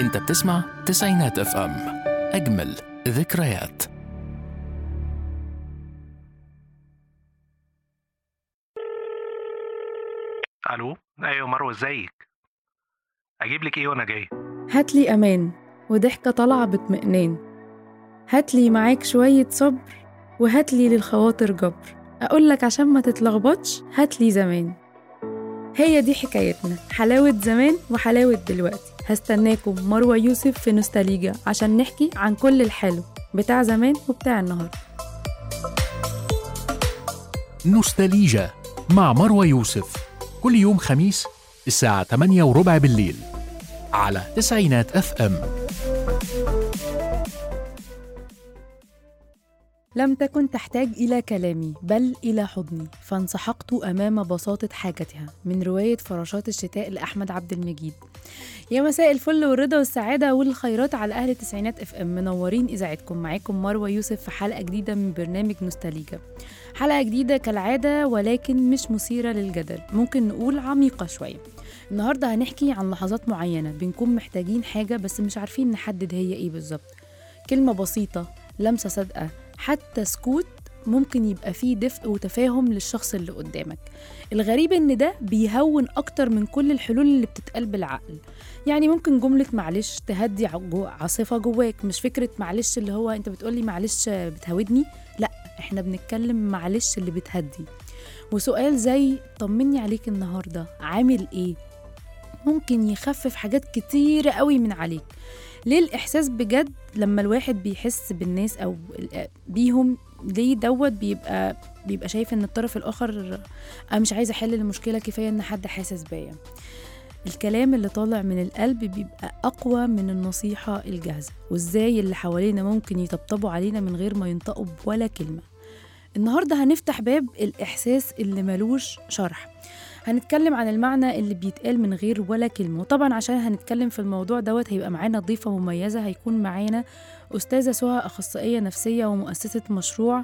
انت بتسمع تسعينات اف ام اجمل ذكريات الو ايوه مروه ازيك اجيب لك ايه وانا جاي هاتلي أمان وضحكة طالعة باطمئنان هاتلي معاك شوية صبر وهاتلي للخواطر جبر أقولك عشان ما تتلخبطش هاتلي زمان هي دي حكايتنا حلاوة زمان وحلاوة دلوقتي هستناكم مروة يوسف في نوستاليجا عشان نحكي عن كل الحلو بتاع زمان وبتاع النهاردة نوستاليجا مع مروى يوسف كل يوم خميس الساعة 8 وربع بالليل على تسعينات اف ام لم تكن تحتاج إلى كلامي بل إلى حضني فانسحقت أمام بساطة حاجتها من رواية فراشات الشتاء لأحمد عبد المجيد يا مساء الفل والرضا والسعادة والخيرات على أهل التسعينات اف ام منورين إذاعتكم معاكم مروة يوسف في حلقة جديدة من برنامج نوستاليجا حلقة جديدة كالعادة ولكن مش مثيرة للجدل ممكن نقول عميقة شوية النهاردة هنحكي عن لحظات معينة بنكون محتاجين حاجة بس مش عارفين نحدد هي ايه بالظبط كلمة بسيطة لمسة صادقة حتى سكوت ممكن يبقى فيه دفء وتفاهم للشخص اللي قدامك الغريب ان ده بيهون اكتر من كل الحلول اللي بتتقال بالعقل يعني ممكن جملة معلش تهدي ع- جو- عاصفة جواك مش فكرة معلش اللي هو انت بتقولي معلش بتهودني لا احنا بنتكلم معلش اللي بتهدي وسؤال زي طمني عليك النهاردة عامل ايه ممكن يخفف حاجات كتيرة قوي من عليك ليه الإحساس بجد لما الواحد بيحس بالناس أو ال- بيهم ليه دوت بيبقى بيبقى شايف ان الطرف الاخر انا مش عايزه احل المشكله كفايه ان حد حاسس بيا الكلام اللي طالع من القلب بيبقى اقوى من النصيحه الجاهزه وازاي اللي حوالينا ممكن يطبطبوا علينا من غير ما ينطقوا بولا كلمه النهارده هنفتح باب الاحساس اللي ملوش شرح هنتكلم عن المعنى اللي بيتقال من غير ولا كلمة وطبعا عشان هنتكلم في الموضوع دوت هيبقى معانا ضيفة مميزة هيكون معانا أستاذة سهى أخصائية نفسية ومؤسسة مشروع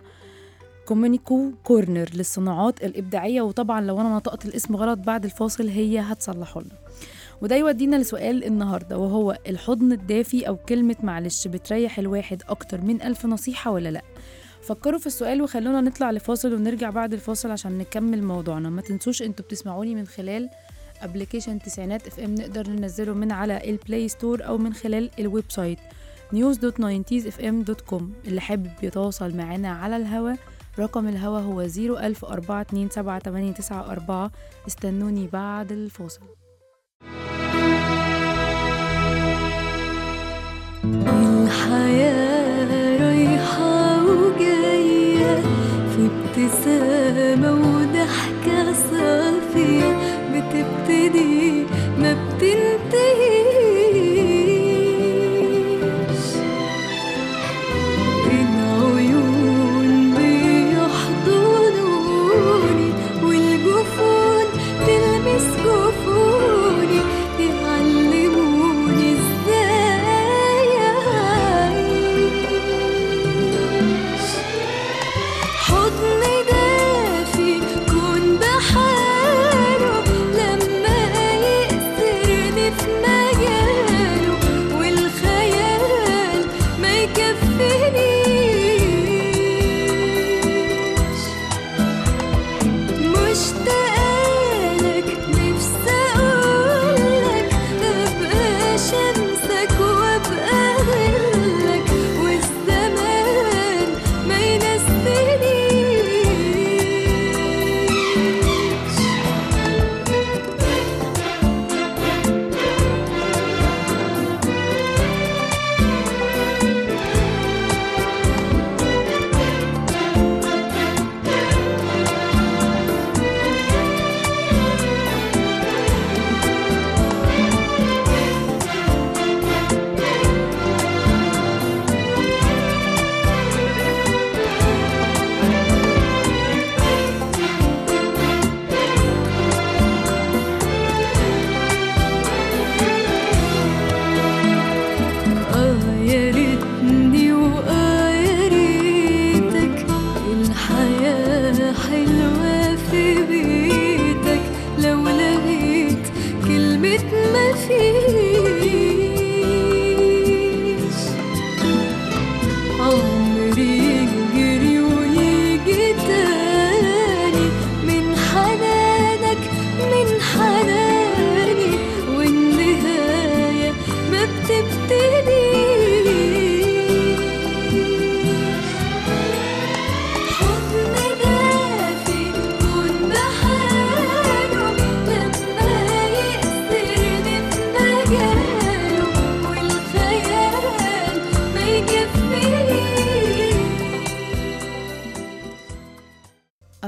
كومينيكو كورنر للصناعات الإبداعية وطبعا لو أنا نطقت الاسم غلط بعد الفاصل هي هتصلحه لنا وده يودينا لسؤال النهاردة وهو الحضن الدافي أو كلمة معلش بتريح الواحد أكتر من ألف نصيحة ولا لأ فكروا في السؤال وخلونا نطلع لفاصل ونرجع بعد الفاصل عشان نكمل موضوعنا ما تنسوش انتوا بتسمعوني من خلال ابلكيشن تسعينات اف ام نقدر ننزله من على البلاي ستور او من خلال الويب سايت news.90sfm.com اللي حابب يتواصل معنا على الهوا رقم الهوا هو 010427894 استنوني بعد الفاصل الحياة رايحة وجاية في ابتسامة وضحكة صافية بتبتدي ما بتنتهيش بين عيون بيحضنوني والجفون تلمس جفوني يعلموني ازاي اعيش حضن دافي كون بحاله لما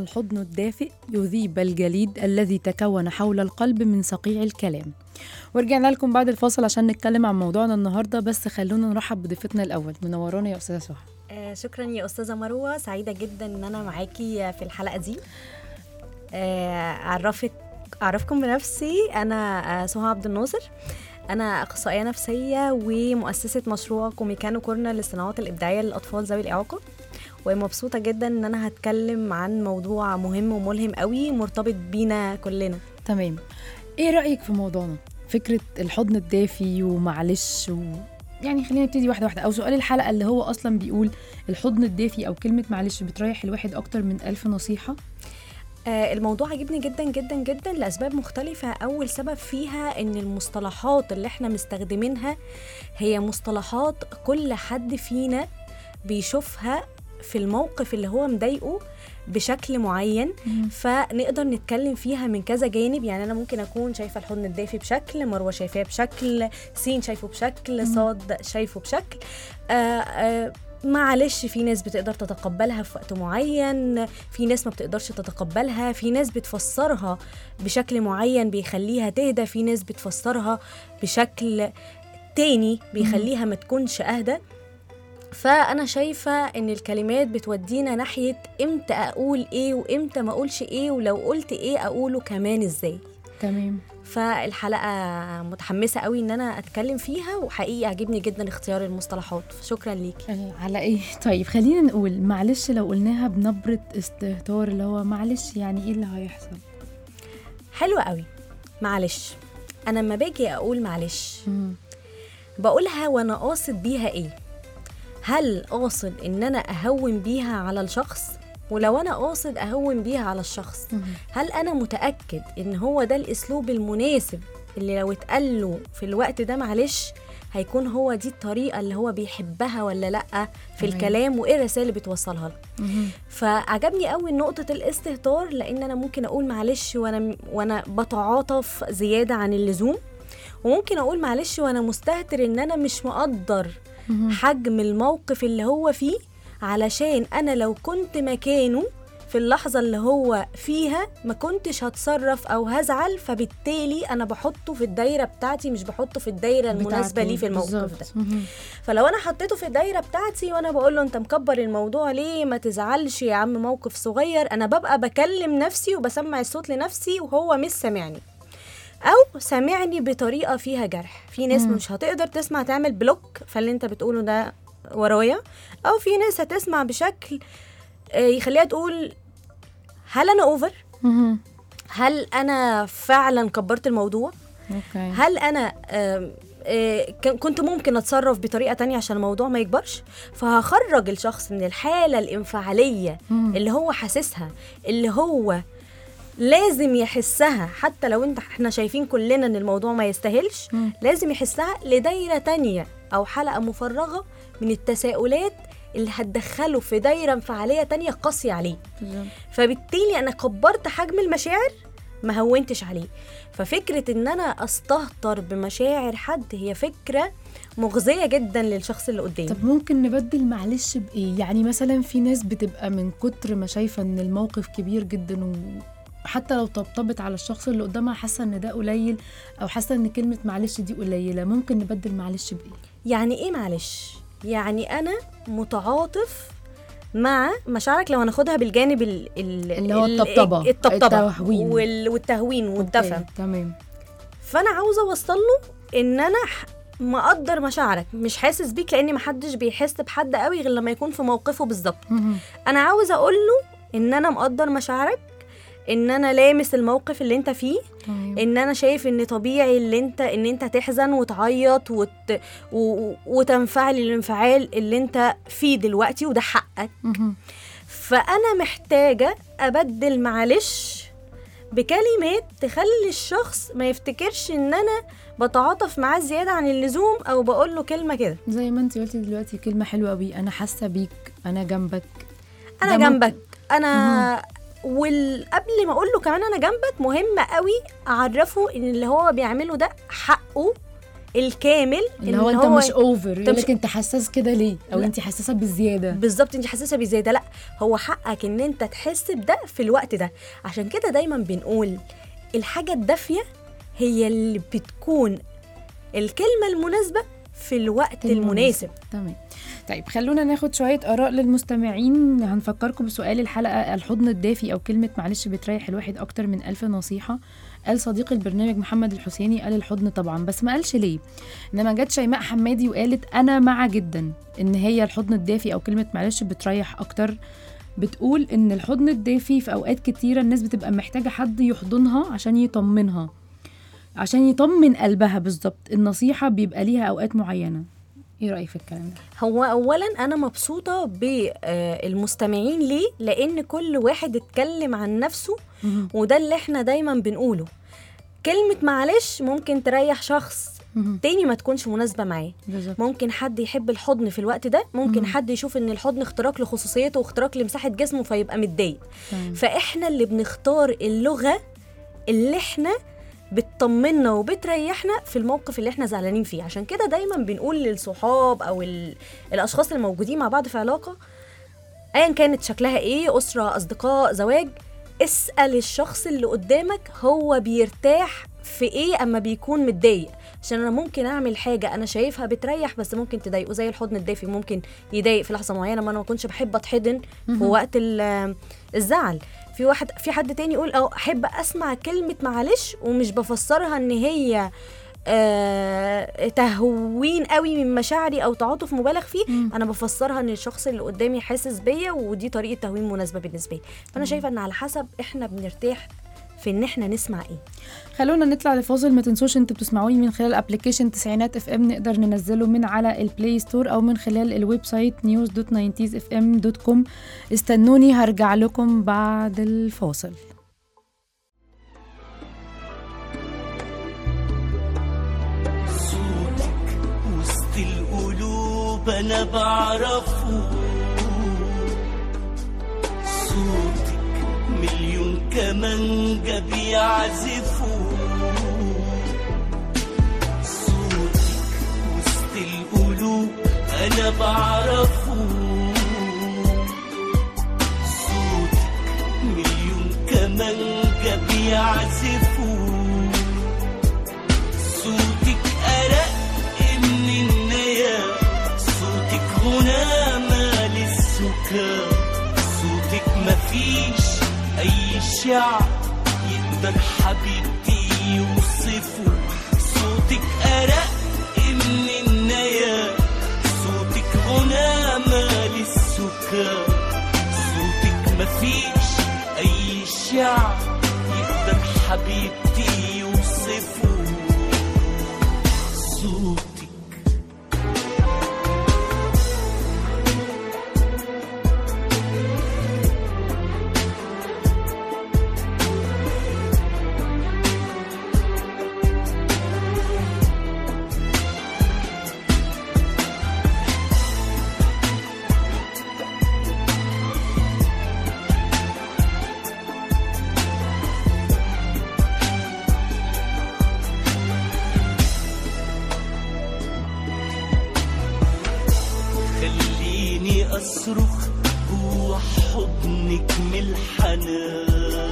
الحضن الدافئ يذيب الجليد الذي تكون حول القلب من صقيع الكلام ورجعنا لكم بعد الفاصل عشان نتكلم عن موضوعنا النهارده بس خلونا نرحب بضيفتنا الاول منورانا يا استاذه سهى آه، شكرا يا استاذه مروه سعيده جدا ان انا معاكي في الحلقه دي آه، اعرفك اعرفكم بنفسي انا آه، سهى عبد الناصر انا اخصائيه نفسيه ومؤسسه مشروع كوميكانو كورنر للصناعات الابداعيه للاطفال ذوي الاعاقه ومبسوطه جدا ان انا هتكلم عن موضوع مهم وملهم قوي مرتبط بينا كلنا تمام ايه رايك في موضوعنا فكره الحضن الدافي ومعلش و... يعني خلينا نبتدي واحده واحده او سؤال الحلقه اللي هو اصلا بيقول الحضن الدافي او كلمه معلش بتريح الواحد اكتر من ألف نصيحه آه، الموضوع عجبني جدا جدا جدا لاسباب مختلفه اول سبب فيها ان المصطلحات اللي احنا مستخدمينها هي مصطلحات كل حد فينا بيشوفها في الموقف اللي هو مضايقه بشكل معين فنقدر نتكلم فيها من كذا جانب يعني انا ممكن اكون شايفه الحضن الدافي بشكل مروه شايفاه بشكل سين شايفه بشكل صاد شايفه بشكل آه آه معلش في ناس بتقدر تتقبلها في وقت معين في ناس ما بتقدرش تتقبلها في ناس بتفسرها بشكل معين بيخليها تهدى في ناس بتفسرها بشكل تاني بيخليها ما تكونش اهدى فانا شايفه ان الكلمات بتودينا ناحيه امتى اقول ايه وامتى ما اقولش ايه ولو قلت ايه اقوله كمان ازاي تمام فالحلقه متحمسه قوي ان انا اتكلم فيها وحقيقي عجبني جدا اختيار المصطلحات شكرا ليكي آه، على ايه طيب خلينا نقول معلش لو قلناها بنبره استهتار اللي هو معلش يعني ايه اللي هيحصل حلوة قوي معلش انا لما باجي اقول معلش مم. بقولها وانا قاصد بيها ايه هل قاصد ان انا اهون بيها على الشخص ولو انا قاصد اهون بيها على الشخص مم. هل انا متاكد ان هو ده الاسلوب المناسب اللي لو اتقال له في الوقت ده معلش هيكون هو دي الطريقه اللي هو بيحبها ولا لا في تمام. الكلام وايه الرسائل اللي بتوصلها له مم. فعجبني قوي نقطة الاستهتار لأن أنا ممكن أقول معلش وأنا وأنا بتعاطف زيادة عن اللزوم وممكن أقول معلش وأنا مستهتر إن أنا مش مقدر مم. حجم الموقف اللي هو فيه علشان أنا لو كنت مكانه في اللحظة اللي هو فيها ما كنتش هتصرف أو هزعل فبالتالي أنا بحطه في الدايرة بتاعتي مش بحطه في الدايرة المناسبة بتاعته. ليه في الموقف ده بالظبط. مم. فلو انا حطيته في الدايره بتاعتي وانا بقول له انت مكبر الموضوع ليه ما تزعلش يا عم موقف صغير انا ببقى بكلم نفسي وبسمع الصوت لنفسي وهو مش سامعني او سامعني بطريقه فيها جرح في ناس مم. مش هتقدر تسمع تعمل بلوك فاللي انت بتقوله ده ورايا او في ناس هتسمع بشكل آه، يخليها تقول هل انا اوفر مم. هل انا فعلا كبرت الموضوع اوكي هل انا آم، آه، كان- كنت ممكن اتصرف بطريقه تانية عشان الموضوع ما يكبرش فهخرج الشخص من الحاله الانفعاليه مم. اللي هو حاسسها اللي هو لازم يحسها حتى لو انت احنا شايفين كلنا ان الموضوع ما يستاهلش مم. لازم يحسها لدايره تانية او حلقه مفرغه من التساؤلات اللي هتدخله في دايره انفعاليه تانية قاسيه عليه بالظبط. فبالتالي انا كبرت حجم المشاعر ما هونتش عليه ففكره ان انا استهتر بمشاعر حد هي فكره مغزيه جدا للشخص اللي قدامي طب ممكن نبدل معلش بايه يعني مثلا في ناس بتبقى من كتر ما شايفه ان الموقف كبير جدا وحتى لو طبطبت على الشخص اللي قدامها حاسه ان ده قليل او حاسه ان كلمه معلش دي قليله ممكن نبدل معلش بايه يعني ايه معلش يعني انا متعاطف مع مشاعرك لو هناخدها بالجانب ال ال اللي هو ال- الطبطبة، الطبطبه التهوين. وال والتهوين والدفى أوكي، تمام فانا عاوزه اوصل له ان انا ح- مقدر مشاعرك مش حاسس بيك لان محدش بيحس بحد قوي غير لما يكون في موقفه بالظبط مهم. انا عاوزه اقول له ان انا مقدر مشاعرك ان انا لامس الموقف اللي انت فيه تمام. ان انا شايف ان طبيعي اللي انت ان انت تحزن وتعيط وت... و... وتنفعل الانفعال اللي انت فيه دلوقتي وده حقك مهم. فانا محتاجه ابدل معلش بكلمات تخلي الشخص ما يفتكرش ان انا بتعاطف معاه زياده عن اللزوم او بقول له كلمه كده زي ما انت قلتي دلوقتي كلمه حلوه قوي انا حاسه بيك انا جنبك انا ده ممكن- جنبك انا وقبل ما اقول له كمان انا جنبك مهم قوي اعرفه ان اللي هو بيعمله ده حقه الكامل اللي إن هو انت مش اوفر يقول مش- لك انت حساس كده ليه او لا. انت حساسه بالزياده بالظبط انت حاسسه بزياده لا هو حقك ان انت تحس بده في الوقت ده عشان كده دايما بنقول الحاجه الدافيه هي اللي بتكون الكلمه المناسبه في الوقت المناسب تمام طيب خلونا ناخد شوية آراء للمستمعين هنفكركم بسؤال الحلقة الحضن الدافي أو كلمة معلش بتريح الواحد أكتر من ألف نصيحة قال صديق البرنامج محمد الحسيني قال الحضن طبعا بس ما قالش ليه إنما جت شيماء حمادي وقالت أنا مع جدا إن هي الحضن الدافي أو كلمة معلش بتريح أكتر بتقول إن الحضن الدافي في أوقات كتيرة الناس بتبقى محتاجة حد يحضنها عشان يطمنها عشان يطمن قلبها بالظبط النصيحة بيبقى ليها أوقات معينة ايه رأيك في الكلام ده؟ هو اولا انا مبسوطه بالمستمعين ليه لان كل واحد اتكلم عن نفسه وده اللي احنا دايما بنقوله كلمه معلش ممكن تريح شخص تاني ما تكونش مناسبه معاه بالظبط ممكن حد يحب الحضن في الوقت ده ممكن مم. حد يشوف ان الحضن اختراق لخصوصيته واختراق لمساحه جسمه فيبقى متضايق تمام. فاحنا اللي بنختار اللغه اللي احنا بتطمنا وبتريحنا في الموقف اللي احنا زعلانين فيه عشان كده دايما بنقول للصحاب او ال... الاشخاص اللي موجودين مع بعض في علاقه ايا كانت شكلها ايه اسره اصدقاء زواج اسال الشخص اللي قدامك هو بيرتاح في ايه اما بيكون متضايق عشان انا ممكن اعمل حاجه انا شايفها بتريح بس ممكن تضايقه زي الحضن الدافي ممكن يضايق في لحظه معينه ما انا ما كنتش بحب اتحضن في وقت ال- الزعل في واحد في حد تاني يقول اه احب اسمع كلمه معلش ومش بفسرها ان هي آه تهوين قوي من مشاعري او تعاطف مبالغ فيه مم. انا بفسرها ان الشخص اللي قدامي حاسس بيا ودي طريقه تهوين مناسبه بالنسبه لي فانا شايفه ان على حسب احنا بنرتاح في ان احنا نسمع ايه خلونا نطلع لفاصل ما تنسوش انتوا بتسمعوني من خلال ابلكيشن تسعينات اف ام نقدر ننزله من على البلاي ستور او من خلال الويب سايت news دوت اف ام دوت كوم استنوني هرجع لكم بعد الفاصل صوتك وسط القلوب انا بعرفه صوتك مليون كمانجة بيعزفوا صوتك وسط القلوب انا بعرفه صوتك مليون كمانجة بيعزفوا صوتك أرق من النيا صوتك غنى مال السكر صوتك مفيش أي شعب يقدر حبيبتي يوصفه صوتك أرق من النيا صوتك غنى مال السكر صوتك مفيش أي شعب يقدر حبيبتي يوصفه صوتك خليني أصرخ جوا حضنك من الحنان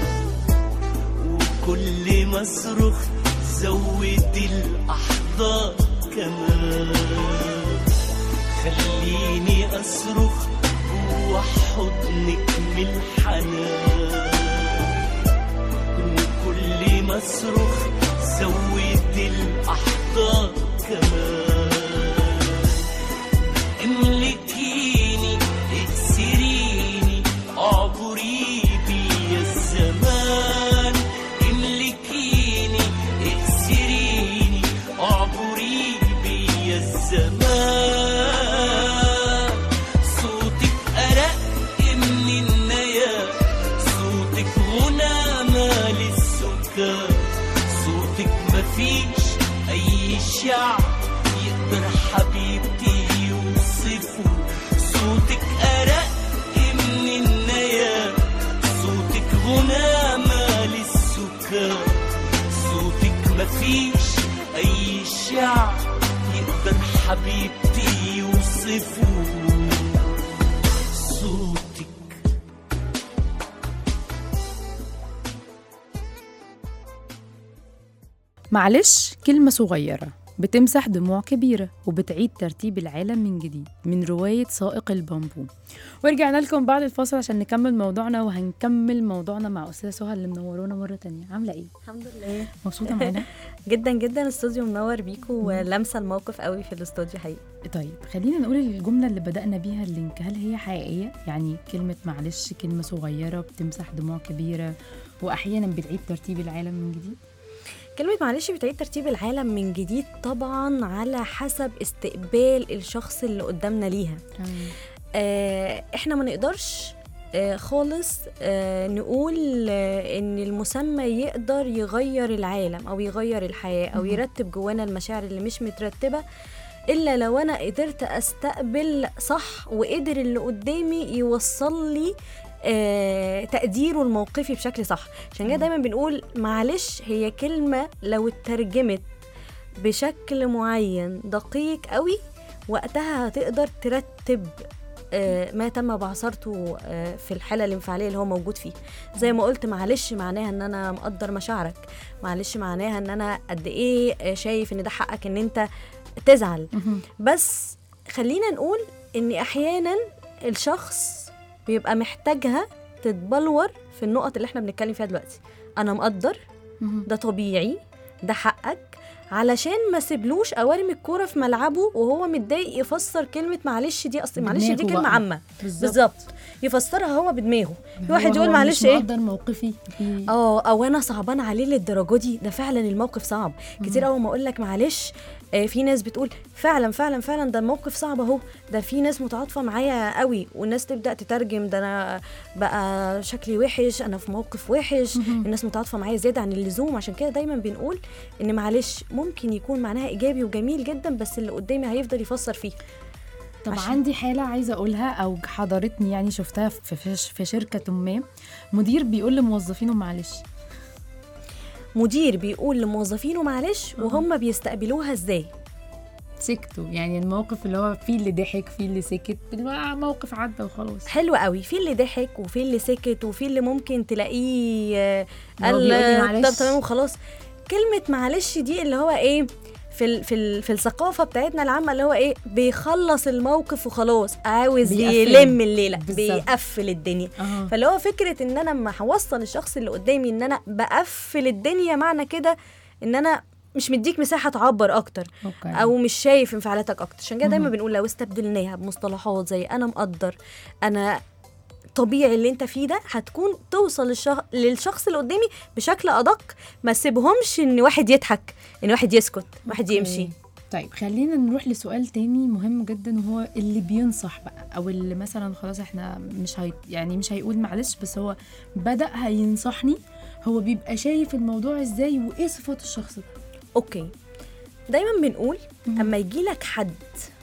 وكل ما أصرخ زود الأحضان كمان خليني أصرخ جوا حضنك من الحنان وكل ما أصرخ زود الأحضان كمان املكيني اكسريني اعبري بي الزمان املكيني اكسريني اعبري بي الزمان صوتك ارق من النيا صوتك غنى مال السكر صوتك مفيش اي شعب يقدر حبيبتي يوصفه صوتك أرق من النيا صوتك غنى مال السكر صوتك مفيش أي شعب دلع يقدر حبيبتي يوصفه صوتك معلش كلمة صغيرة بتمسح دموع كبيرة وبتعيد ترتيب العالم من جديد من رواية سائق البامبو ورجعنا لكم بعد الفاصل عشان نكمل موضوعنا وهنكمل موضوعنا مع أستاذة سهى اللي منورونا مرة تانية عاملة إيه؟ الحمد لله مبسوطة معانا؟ جدا جدا الاستوديو منور بيكو ولامسه الموقف قوي في الاستوديو حقيقي طيب خلينا نقول الجملة اللي بدأنا بيها اللينك هل هي حقيقية؟ يعني كلمة معلش كلمة صغيرة بتمسح دموع كبيرة وأحيانا بتعيد ترتيب العالم من جديد كلمة معلش بتعيد ترتيب العالم من جديد طبعا على حسب استقبال الشخص اللي قدامنا ليها آه احنا ما نقدرش آه خالص آه نقول آه ان المسمى يقدر يغير العالم او يغير الحياة او مهم. يرتب جوانا المشاعر اللي مش مترتبة الا لو انا قدرت استقبل صح وقدر اللي قدامي يوصل لي آه تقديره الموقفي بشكل صح عشان كده مم. دايما بنقول معلش هي كلمة لو اترجمت بشكل معين دقيق قوي وقتها هتقدر ترتب آه، ما تم بعثرته آه، في الحاله الانفعاليه اللي هو موجود فيه زي ما قلت معلش معناها ان انا مقدر مشاعرك معلش معناها ان انا قد ايه آه، شايف ان ده حقك ان انت تزعل بس خلينا نقول ان احيانا الشخص بيبقى محتاجها تتبلور في النقط اللي احنا بنتكلم فيها دلوقتي انا مقدر ده طبيعي ده حقك علشان ما سيبلوش اوارم الكوره في ملعبه وهو متضايق يفسر كلمه معلش دي اصل معلش دي بدماغه كلمه بقى. عامه بالظبط يفسرها هو بدماغه في واحد هو- يقول هو معلش مش ايه مقدر موقفي في اه او انا صعبان عليه للدرجه دي ده فعلا الموقف صعب كتير اول ما اقول لك معلش آه في ناس بتقول فعلا فعلا فعلا ده الموقف صعب اهو ده في ناس متعاطفه معايا قوي والناس تبدا تترجم ده انا بقى شكلي وحش انا في موقف وحش الناس متعاطفه معايا زياده عن اللزوم عشان كده دايما بنقول ان معلش ممكن يكون معناها ايجابي وجميل جدا بس اللي قدامي هيفضل يفسر فيه طب عشان- عندي حالة عايزة أقولها أو حضرتني يعني شفتها في, في, في شركة ما مدير بيقول لموظفينه معلش مدير بيقول لموظفينه معلش وهم بيستقبلوها ازاي سكتوا يعني الموقف اللي هو فيه اللي ضحك فيه اللي سكت اللي هو موقف عدى وخلاص حلو قوي في اللي ضحك وفي اللي سكت وفي اللي ممكن تلاقيه آه، اللي هو قال بيقول لي آه، معلش. طب تمام وخلاص كلمة معلش دي اللي هو ايه في ال في ال في الثقافة بتاعتنا العامة اللي هو ايه بيخلص الموقف وخلاص عاوز بيقفل. يلم الليلة بالظبط. بيقفل الدنيا اه فاللي هو فكرة ان انا لما هوصل الشخص اللي قدامي ان انا بقفل الدنيا معنى كده ان انا مش مديك مساحة تعبر اكتر اوكي او مش شايف انفعالاتك اكتر عشان كده دايما مهم. بنقول لو استبدلناها بمصطلحات زي انا مقدر انا طبيعي اللي انت فيه ده هتكون توصل للشخص, للشخص اللي قدامي بشكل ادق ما سيبهمش ان واحد يضحك ان واحد يسكت واحد أوكي. يمشي طيب خلينا نروح لسؤال تاني مهم جدا وهو اللي بينصح بقى او اللي مثلا خلاص احنا مش هي يعني مش هيقول معلش بس هو بدأ هينصحني هو بيبقى شايف الموضوع ازاي وايه صفات الشخص ده اوكي دايما بنقول مهم. اما يجي لك حد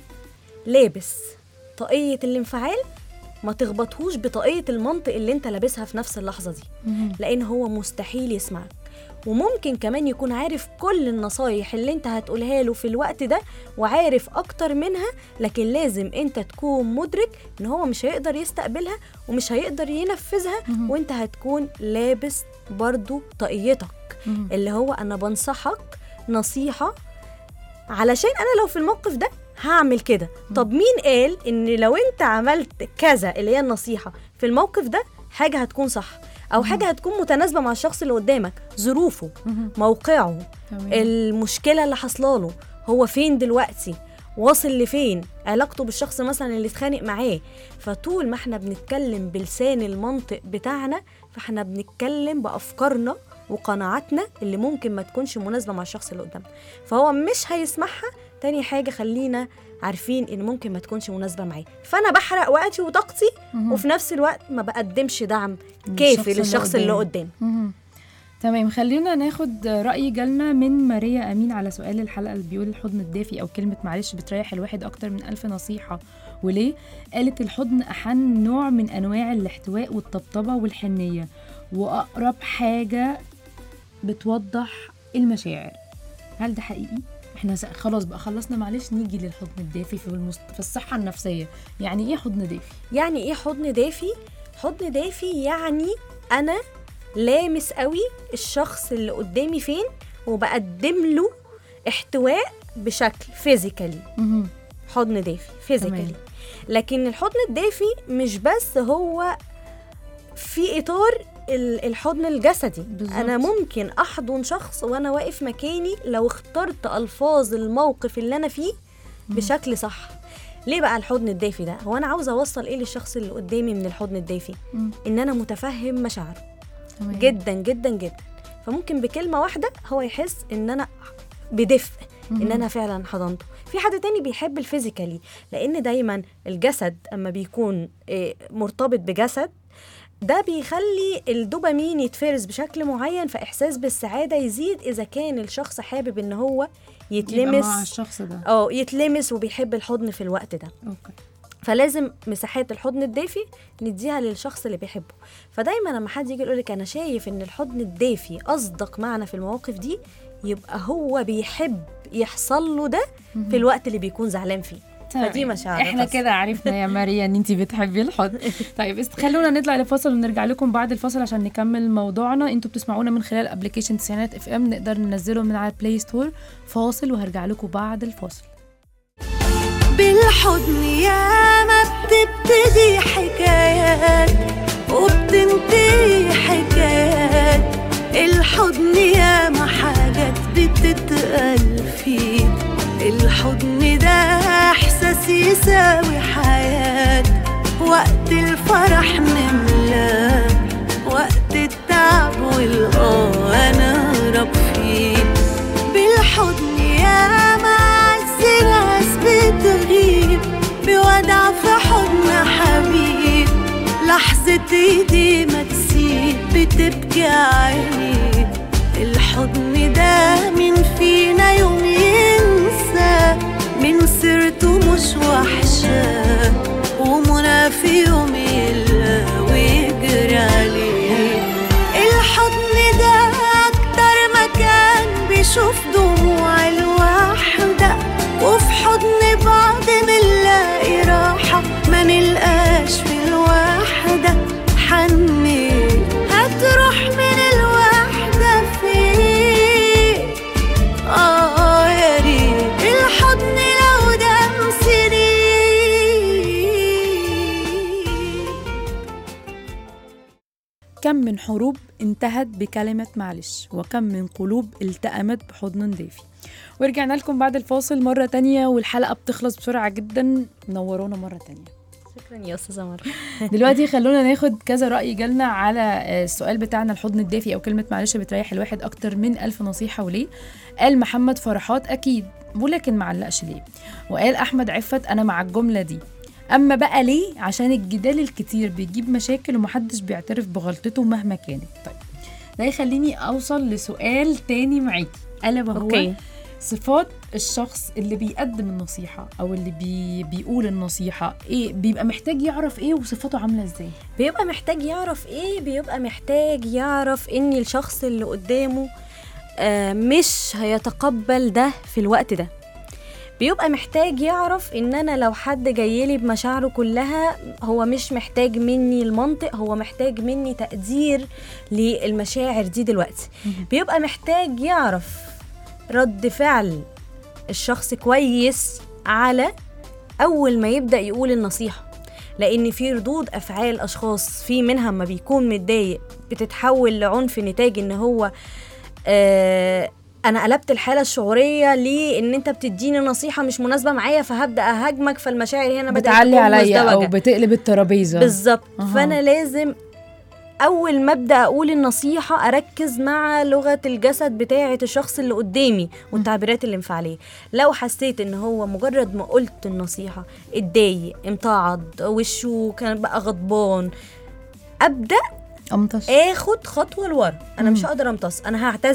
لابس طاقية الانفعال ما تخبطهوش بطاقية المنطق اللي انت لابسها في نفس اللحظة دي لان هو مستحيل يسمعك وممكن كمان يكون عارف كل النصايح اللي انت هتقولها له في الوقت ده وعارف اكتر منها لكن لازم انت تكون مدرك ان هو مش هيقدر يستقبلها ومش هيقدر ينفذها مهم. وانت هتكون لابس برضو طاقيتك مهم. اللي هو انا بنصحك نصيحه علشان انا لو في الموقف ده هعمل كده طب مين قال ان لو انت عملت كذا اللي هي النصيحه في الموقف ده حاجه هتكون صح او حاجه هتكون متناسبه مع الشخص اللي قدامك ظروفه مهم. موقعه تمام. المشكله اللي حصله له هو فين دلوقتي واصل لفين علاقته بالشخص مثلا اللي اتخانق معاه فطول ما احنا بنتكلم بلسان المنطق بتاعنا فاحنا بنتكلم بافكارنا وقناعاتنا اللي ممكن ما تكونش مناسبه مع الشخص اللي قدامنا فهو مش هيسمعها تاني حاجه خلينا عارفين ان ممكن ما تكونش مناسبه معاه فانا بحرق وقتي وطاقتي مهم. وفي نفس الوقت ما بقدمش دعم للشخص كافي اللي للشخص اللي قدامي. قدامي مهم. تمام خلينا ناخد رأي جالنا من ماريا أمين على سؤال الحلقة اللي بيقول الحضن الدافي أو كلمة معلش بتريح الواحد أكتر من ألف نصيحة وليه؟ قالت الحضن أحن نوع من أنواع الاحتواء والطبطبة والحنية وأقرب حاجة بتوضح المشاعر هل ده حقيقي؟ احنا س- خلاص بقى خلصنا معلش نيجي للحضن الدافي في, المست... في الصحه النفسيه يعني ايه حضن دافي يعني ايه حضن دافي حضن دافي يعني انا لامس قوي الشخص اللي قدامي فين وبقدم له احتواء بشكل فيزيكالي مهم. حضن دافي فيزيكالي تمام. لكن الحضن الدافي مش بس هو في اطار ال- الحضن الجسدي بالظبط. انا ممكن احضن شخص وانا واقف مكاني لو اخترت الفاظ الموقف اللي انا فيه بشكل صح ليه بقى الحضن الدافي ده هو انا عاوزه اوصل ايه للشخص اللي قدامي من الحضن الدافي مم. ان انا متفهم مشاعره تمام. جدا جدا جدا فممكن بكلمه واحده هو يحس ان انا بدفء ان مهم. انا فعلا حضنته في حد تاني بيحب الفيزيكالي لان دايما الجسد اما بيكون آه، مرتبط بجسد ده بيخلي الدوبامين يتفرز بشكل معين فاحساس بالسعاده يزيد اذا كان الشخص حابب ان هو يبقى مع يتلمس الشخص ده اه يتلمس وبيحب الحضن في الوقت ده اوكي فلازم مساحات الحضن الدافي نديها للشخص اللي بيحبه فدايما لما حد يجي يقول لك انا شايف ان الحضن الدافي اصدق معنى في المواقف دي يبقى هو بيحب يحصل له ده في الوقت اللي بيكون زعلان فيه فدي مشاعر احنا خاصة. كده عرفنا يا ماريا ان انت بتحبي الحضن طيب است- خلونا نطلع لفاصل ونرجع لكم بعد الفاصل عشان نكمل موضوعنا انتوا بتسمعونا من خلال ابلكيشن تسعينات اف ام نقدر ننزله من على البلاي ستور فاصل وهرجع لكم بعد الفاصل بالحضن يا ما بتبتدي حكايات وبتنتهي حكايات الحضن يا ما حاجات بتتقال فيه الحضن ده احساس يساوي حياة وقت الفرح نملاه وقت التعب والآه انا رب فيه بالحضن يا ما عز ناس بتغيب بودع في حضن حبيب لحظة ايدي ما تسيب بتبكي عيني الحضن ده مين فينا يوم ينسى من سيرته مش وحشة ومنى في يوم يلا ويجري عليه الحضن ده أكتر مكان بيشوف دموع الوحدة وفي حضن بعض منلاقي راحة ما نلقاش في الوحدة حني هتروح من الوحدة فين آه يا ريت الحضن لو دام سنين كم من حروب انتهت بكلمة معلش وكم من قلوب التأمت بحضن دافي ورجعنا لكم بعد الفاصل مرة تانية والحلقة بتخلص بسرعة جدا نورونا مرة تانية شكرا يا استاذه مروه دلوقتي خلونا ناخد كذا رأي جالنا على آه، السؤال بتاعنا الحضن الدافي أو كلمة معلش بتريح الواحد أكتر من ألف نصيحة وليه قال محمد فرحات أكيد ولكن معلقش ليه وقال أحمد عفت أنا مع الجملة دي أما بقى ليه عشان الجدال الكتير بيجيب مشاكل ومحدش بيعترف بغلطته مهما كانت طيب ده يخليني أوصل لسؤال تاني معاكي ألا وهو اوكي صفات الشخص اللي بيقدم النصيحة أو اللي بي بيقول النصيحة إيه بيبقى محتاج يعرف إيه وصفاته عاملة إزاي بيبقى محتاج يعرف ايه بيبقى محتاج يعرف ان الشخص اللي قدامه آه، مش هيتقبل ده في الوقت ده بيبقى محتاج يعرف ان انا لو حد جايلي بمشاعره كلها هو مش محتاج مني المنطق هو محتاج مني تقدير للمشاعر دي دلوقتي بيبقى محتاج يعرف رد فعل الشخص كويس على اول ما يبدا يقول النصيحه لان في ردود افعال اشخاص في منها ما بيكون متضايق بتتحول لعنف نتاج ان هو آه انا قلبت الحاله الشعوريه ليه ان انت بتديني نصيحه مش مناسبه معايا فهبدا اهاجمك فالمشاعر هنا بدات بتعلي تكون عليا أو مزدوجة. بتقلب الترابيزة بالظبط أها. فانا لازم اول ما ابدا اقول النصيحه اركز مع لغه الجسد بتاعه الشخص اللي قدامي والتعبيرات الانفعاليه لو حسيت ان هو مجرد ما قلت النصيحه اتضايق امتعض وشه كان بقى غضبان ابدا أمطش اخد خطوه لورا انا مش هقدر امتص انا هعتذر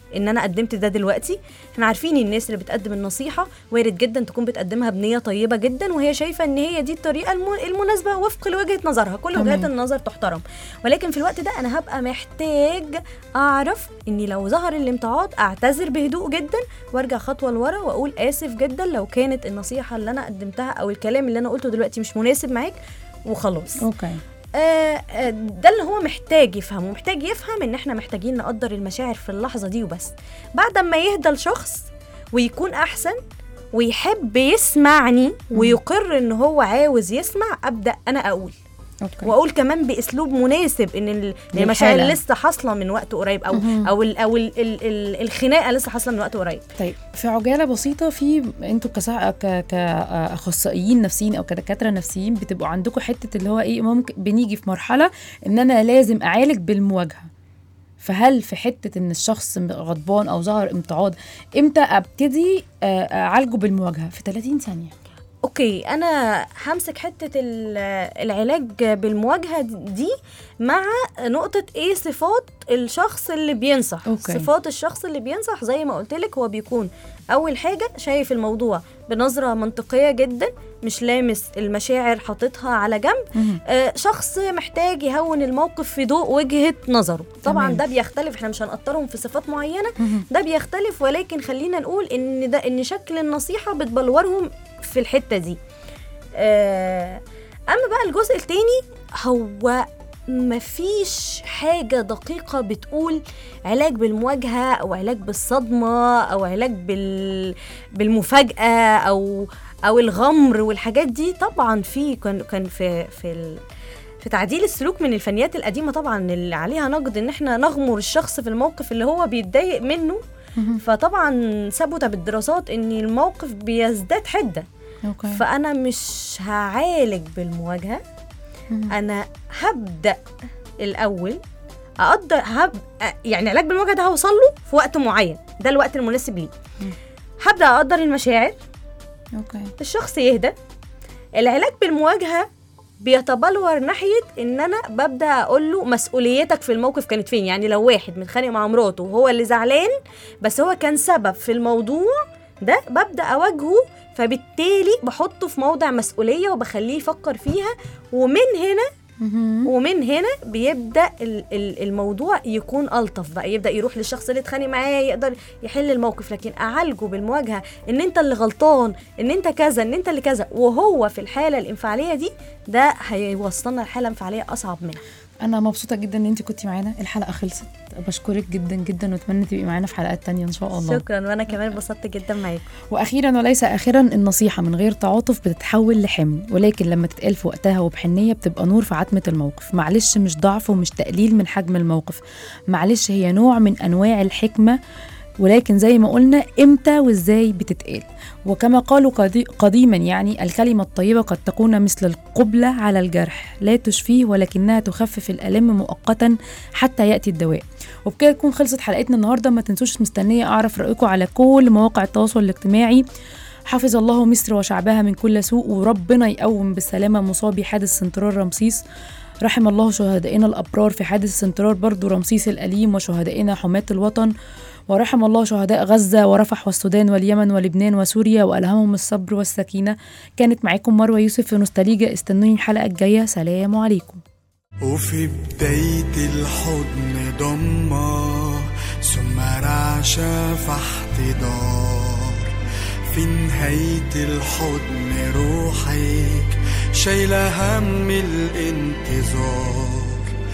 ان انا قدمت ده دلوقتي احنا عارفين الناس اللي بتقدم النصيحه وارد جدا تكون بتقدمها بنيه طيبه جدا وهي شايفه ان هي دي الطريقه الم- المناسبه وفق لوجهه نظرها كل وجهات تمام. النظر تحترم ولكن في الوقت ده انا هبقى محتاج اعرف اني لو ظهر الامتعاض اعتذر بهدوء جدا وارجع خطوه لورا واقول اسف جدا لو كانت النصيحه اللي انا قدمتها او الكلام اللي انا قلته دلوقتي مش مناسب معاك وخلاص اوكي آه، آه، ده اللي هو محتاج يفهمه محتاج يفهم ان احنا محتاجين نقدر المشاعر في اللحظه دي وبس بعد ما يهدى الشخص ويكون احسن ويحب يسمعني ويقر ان هو عاوز يسمع ابدا انا اقول اوكي واقول كمان باسلوب مناسب ان ال- للحالة. المشاعر لسه حاصله من وقت قريب او او ال او ال ال ال الخناقه لسه حاصله من وقت قريب طيب في عجاله بسيطه في انتوا كسا... ك... كاخصائيين نفسيين او كدكاتره نفسيين بتبقوا عندكم حته اللي هو ايه ممكن بنيجي في مرحله ان انا لازم اعالج بالمواجهه فهل في حته ان الشخص غضبان او ظهر امتعاض امتى ابتدي آه، اعالجه بالمواجهه في 30 ثانيه اوكي انا همسك حته ال- العلاج بالمواجهه دي مع نقطه ايه صفات الشخص اللي بينصح أوكي. صفات الشخص اللي بينصح زي ما قلت لك هو بيكون اول حاجه شايف الموضوع بنظره منطقيه جدا مش لامس المشاعر حاططها على جنب آه شخص محتاج يهون الموقف في ضوء وجهه نظره طبعا تمام. ده بيختلف احنا مش هنقطرهم في صفات معينه ده بيختلف ولكن خلينا نقول ان ده ان شكل النصيحه بتبلورهم في الحته دي آه اما بقى الجزء التاني هو مفيش حاجة دقيقة بتقول علاج بالمواجهة أو علاج بالصدمة أو علاج بال... بالمفاجأة أو أو الغمر والحاجات دي طبعا في كان كان في في ال... في تعديل السلوك من الفنيات القديمة طبعا اللي عليها نقد إن احنا نغمر الشخص في الموقف اللي هو بيتضايق منه فطبعا ثبت بالدراسات ان الموقف بيزداد حده اوكي فانا مش هعالج بالمواجهه انا هبدا الاول اقدر هب يعني علاج بالمواجهه ده هوصل له في وقت معين ده الوقت المناسب ليه هبدا اقدر المشاعر اوكي الشخص يهدى العلاج بالمواجهه بيتبلور ناحيه ان انا ببدا اقول له مسؤوليتك في الموقف كانت فين يعني لو واحد متخانق مع مراته وهو اللي زعلان بس هو كان سبب في الموضوع ده ببدا اواجهه فبالتالي بحطه في موضع مسؤوليه وبخليه يفكر فيها ومن هنا ومن هنا بيبدا ال- ال- الموضوع يكون الطف بقى يبدا يروح للشخص اللي اتخانق معاه يقدر يحل الموقف لكن اعالجه بالمواجهه ان انت اللي غلطان ان انت كذا ان انت اللي كذا وهو في الحاله الانفعاليه دي ده هيوصلنا لحاله انفعاليه اصعب منها انا مبسوطه جدا ان انت كنتي معانا الحلقه خلصت بشكرك جدا جدا واتمنى تبقي معانا في حلقات تانية ان شاء الله شكرا وانا كمان اتبسطت جدا معاكم واخيرا وليس اخرا النصيحه من غير تعاطف بتتحول لحمل ولكن لما تتقال في وقتها وبحنيه بتبقى نور في عتمه الموقف معلش مش ضعف ومش تقليل من حجم الموقف معلش هي نوع من انواع الحكمه ولكن زي ما قلنا امتى وازاي بتتقال وكما قالوا قدي- قديما يعني الكلمة الطيبة قد تكون مثل القبلة على الجرح لا تشفيه ولكنها تخفف الألم مؤقتا حتى يأتي الدواء وبكده تكون خلصت حلقتنا النهاردة ما تنسوش مستنية أعرف رأيكم على كل مواقع التواصل الاجتماعي حفظ الله مصر وشعبها من كل سوء وربنا يقوم بالسلامة مصابي حادث سنترال رمسيس رحم الله شهدائنا الأبرار في حادث سنترال برضو رمسيس الأليم وشهدائنا حماة الوطن ورحم الله شهداء غزة ورفح والسودان واليمن ولبنان وسوريا وألهمهم الصبر والسكينة كانت معاكم مروة يوسف في نوستاليجا استنوني الحلقة الجاية سلام عليكم وفي بداية الحضن ضمة ثم رعشة في احتضار في نهاية الحضن روحك شايلة هم الانتظار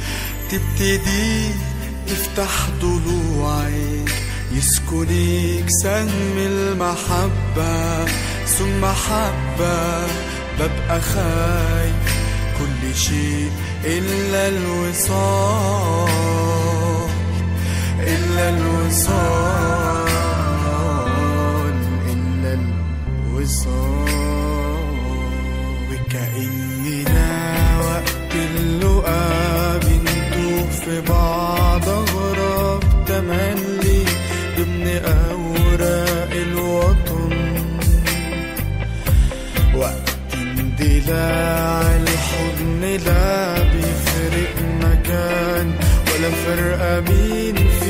تبتدي تفتح ضلوعك يسكنك سهم المحبة ثم حبة ببقى خايف كل شيء إلا الوصال إلا الوصال إلا الوصال وكأننا وقت اللقا بنتوه في بعض أغراب تملي ضمن أوراق الوطن وقت اندلاع الحضن لا بيفرق مكان ولا فرق مين